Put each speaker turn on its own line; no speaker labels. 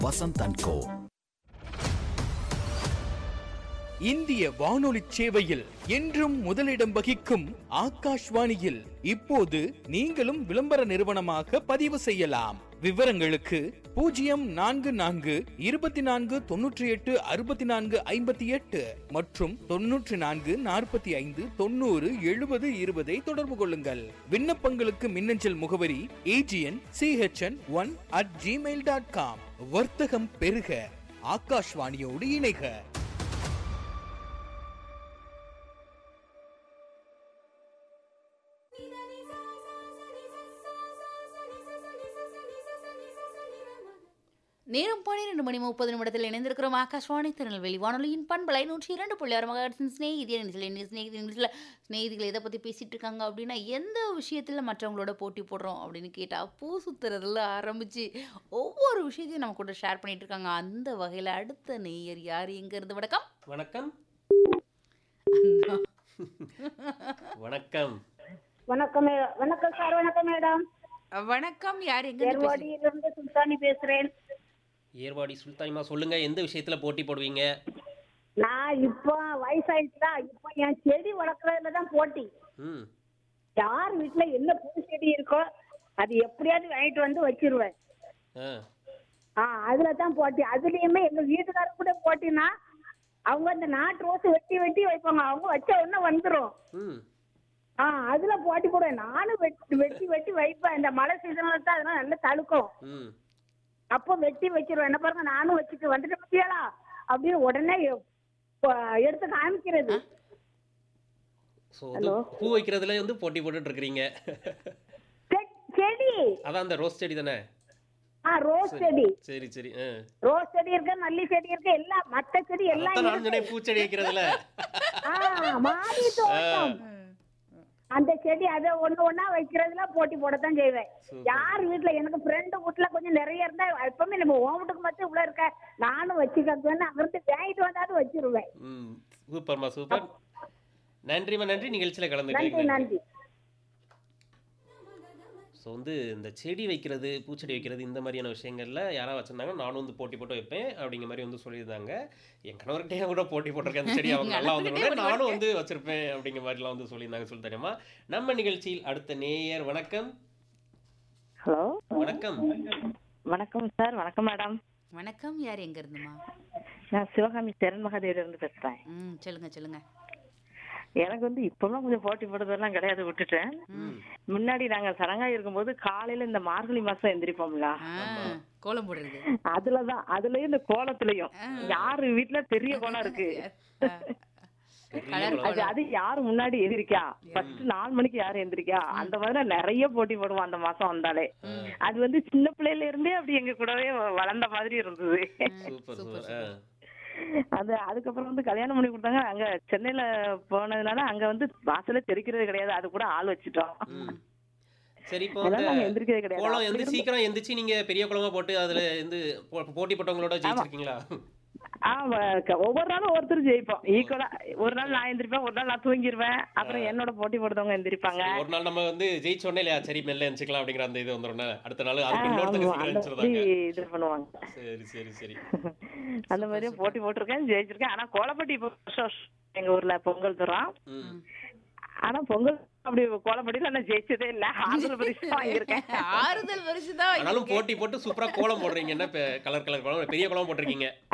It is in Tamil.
வசந்த் அண்ட் கோ
இந்திய வானொலி சேவையில் என்றும் முதலிடம் வகிக்கும் ஆகாஷ்வாணியில் இப்போது நீங்களும் விளம்பர நிறுவனமாக பதிவு செய்யலாம் விவரங்களுக்கு பூஜ்ஜியம் நான்கு நான்கு இருபத்தி நான்கு தொன்னூற்றி எட்டு அறுபத்தி நான்கு ஐம்பத்தி எட்டு மற்றும் தொன்னூற்றி நான்கு நாற்பத்தி ஐந்து தொண்ணூறு எழுபது இருபதை தொடர்பு கொள்ளுங்கள் விண்ணப்பங்களுக்கு மின்னஞ்சல் முகவரி AGN CHN one at Gmail dot com வர்த்தகம் பெருக ஆகாஷ்வாணியோடு இணைக
நேரம் பன்னிரெண்டு மணி முப்பது நிமிடத்தில் இணைந்திருக்கிறோம் ஆகாஷ்வாணி திருநெல்வேலி வானொலியின் பண்பலை நூற்றி இரண்டு புள்ளி ஆறு மகாட்சின் ஸ்நேகிதிய நிகழ்ச்சியில் ஸ்நேகிதி நிகழ்ச்சியில் ஸ்நேகிதிகள் எதை பற்றி பேசிகிட்டு இருக்காங்க அப்படின்னா எந்த விஷயத்தில் மற்றவங்களோட போட்டி போடுறோம் அப்படின்னு கேட்டால் பூ சுற்றுறதுல ஆரம்பித்து ஒவ்வொரு விஷயத்தையும் நம்ம கூட ஷேர் பண்ணிட்டு இருக்காங்க அந்த வகையில் அடுத்த நேயர் யார் எங்க இருந்து வணக்கம்
வணக்கம் வணக்கம்
வணக்கம் மே- வணக்கம் சார் வணக்கம் மேடம்
வணக்கம் யார் எங்க இருந்து பேசுறீங்க?
ஏர்வாடியிலிருந்து சுல்தானி பேசுறேன்
ஏர்வாடி சுல்தானிமா சொல்லுங்க எந்த விஷயத்துல போட்டி போடுவீங்க
நான் இப்போ வயசாயிடுச்சா இப்போ என் செடி வளர்க்குறதுல தான் போட்டி
ம்
யார் வீட்டுல என்ன பூ செடி இருக்கோ அது எப்படியாவது வாங்கிட்டு வந்து வச்சிருவேன்
ஆ
ஆ அதுல தான் போட்டி அதுலயுமே எங்க வீட்டுக்காரர் கூட போட்டினா அவங்க அந்த நாட்டு ரோஸ் வெட்டி வெட்டி வைப்பாங்க அவங்க வச்ச உடனே வந்துரும்
ம்
ஆ அதுல போட்டி போடுவேன் நானும் வெட்டி வெட்டி வெட்டி வைப்பேன் இந்த மழை சீசன்ல தான் அதெல்லாம் நல்லா தழுக்கும்
ம்
அப்போ வெட்டி வச்சிருவேன் என்ன பாருங்க நானும் வச்சுட்டு வந்துட்டு பத்தியாளா அப்படின்னு உடனே ப- எடுத்து காமிக்கிறது
ஸோ வந்து பூ வைக்கிறதுல வந்து போட்டி போட்டுட்டு இருக்கிறீங்க
செ- செடி
அதான் அந்த ரோஸ் செடி தானே
ஆ ரோஸ் செடி
சரி சரி ஆ
ரோஸ் செடி இருக்கு மல்லி செடி இருக்கு எல்லாம் மத்த செடி எல்லாம்
அதான் நான்
இருக்கு.
சொன்னேன் பூச்செடி வைக்கிறதுல
ஆ மாடி தோட்டம் அந்த செடி அதை ஒண்ணு ஒண்ணா வைக்கிறதுல போட்டி போடத்தான் செய்வேன்
Super.
யார் வீட்டுல எனக்கு ஃப்ரெண்டு வீட்டுல கொஞ்சம் நிறைய இருந்தா எப்பவுமே நம்ம உன் வீட்டுக்கு மட்டும் இவ்வளவு இருக்க நானும் வச்சுக்கன்னு அங்கிருந்து வாங்கிட்டு வந்தாலும் வச்சிருவேன்
ம் சூப்பர்மா சூப்பர் நன்றிம்மா நன்றி நிகழ்ச்சியில்
நன்றி
கலந்துக்கிறீங்க
நன்றி
ஸோ வந்து இந்த செடி வைக்கிறது பூச்செடி வைக்கிறது இந்த மாதிரியான விஷயங்கள்ல யாராவது வச்சிருந்தாங்க நானும் வந்து போட்டி போட்டு வைப்பேன் அப்படிங்கிற மாதிரி வந்து சொல்லியிருந்தாங்க என் கணவர்கிட்டயே கூட போட்டி போட்டிருக்கேன் அந்த செடி அவங்க நல்லா வந்து நானும் வந்து வச்சிருப்பேன் அப்படிங்கிற மாதிரிலாம் வந்து சொல்லியிருந்தாங்க சொல்லி தெரியுமா நம்ம நிகழ்ச்சியில் அடுத்த நேயர் வணக்கம்
ஹலோ
வணக்கம்
வணக்கம் சார் வணக்கம் மேடம்
வணக்கம் யார் எங்க இருந்துமா
நான் சிவகாமி சரண் மகாதேவில இருந்து பேசுறேன்
ம் சொல்லுங்க சொல்லுங்க
எனக்கு வந்து இப்பெல்லாம் கொஞ்சம் போட்டி போடுறதெல்லாம் கிடையாது விட்டுட்டேன் முன்னாடி நாங்க சரங்கா இருக்கும்போது காலையில இந்த மார்கழி மாசம் எந்திரிப்போம்ல
ஆ, கோலம் போடுறது
அதுலதான் அதுலயும் இந்த கோலத்துலயும் யாரு வீட்டுல பெரிய கோலம் இருக்கு
கலர்
அது அது யாரு முன்னாடி எந்திரிக்கா ஃபர்ஸ்ட் நாலு மணிக்கு யாரு எந்திரிக்கா அந்த மாதிரி நிறைய போட்டி போடுவோம் அந்த மாசம் வந்தாலே அது வந்து சின்ன பிள்ளையில இருந்தே அப்படி எங்க கூடவே வளர்ந்த மாதிரி இருந்தது
சூப்பர் சூப்பர் ஆ
அது அதுக்கப்புறம் வந்து கல்யாணம் பண்ணி கொடுத்தாங்க அங்க சென்னையில போனதுனால அங்க வந்து வாசல்ல தெளிக்கிறது கிடையாது அது கூட ஆள் வச்சுட்டோம்
ம். சரி இப்போ
அதனால நாங்க
வந்து
எந்திரிக்கிறதே கிடையாது
கோலம்
அப்படி
எந்த
இருந்து-
சீக்கிரம் எந்திரிச்சு நீங்க பெரிய குளமா போட்டு அதுல இருந்து போ- போட்டி போட்டவங்களோட ஜெயிச்சிருக்கீங்களா
ஆமா க- ஒவ்வொரு நாளும் ஒவ்வொருத்தரும் ஜெயிப்போம் ஈக்குவலா ஒரு நாள் நான் எந்திரிப்பேன் ஒரு நாள் நான் தூங்கிடுவேன் அப்புறம் என்னோட போட்டி போடுறவங்க எந்திரிப்பாங்க
ஒரு நாள் நம்ம வந்து ஜெயிச்ச உடனே இல்லையா சரி மெல்ல எந்திரிக்கலாம் அப்படிங்கிற அந்த இது வந்துடும் அடுத்த நாள்
ஆ,
அதுக்கு இன்னொருத்தங்க
ஆமா,
சீக்கிரம்
அந்த மாதிரி
எந்திரிச்சிருந்தாங்க
இது பண்ணுவாங்க
சரி சரி சரி
அந்த மாதிரியும் போட்டி போட்டிருக்கேன் ஜெயிச்சிருக்கேன் ஆனா கோலப்பட்டி இப்போ வருஷம் வருஷம் எங்க ஊர்ல பொங்கல் தரோம்
ம்
ஆனா பொங்கல் அப்படி கோலப்பட்டியில நான் ஜெயிச்சதே இல்ல ஆறுதல் பரிசு வாங்கியிருக்கேன்
ஆறுதல் பரிசு தான்
ஆனாலும் போட்டி போட்டு சூப்பரா கோலம் போடுறீங்க என்ன கலர் கலர் கோலம் பெரிய கோலம் போட்டிருக்கீங்க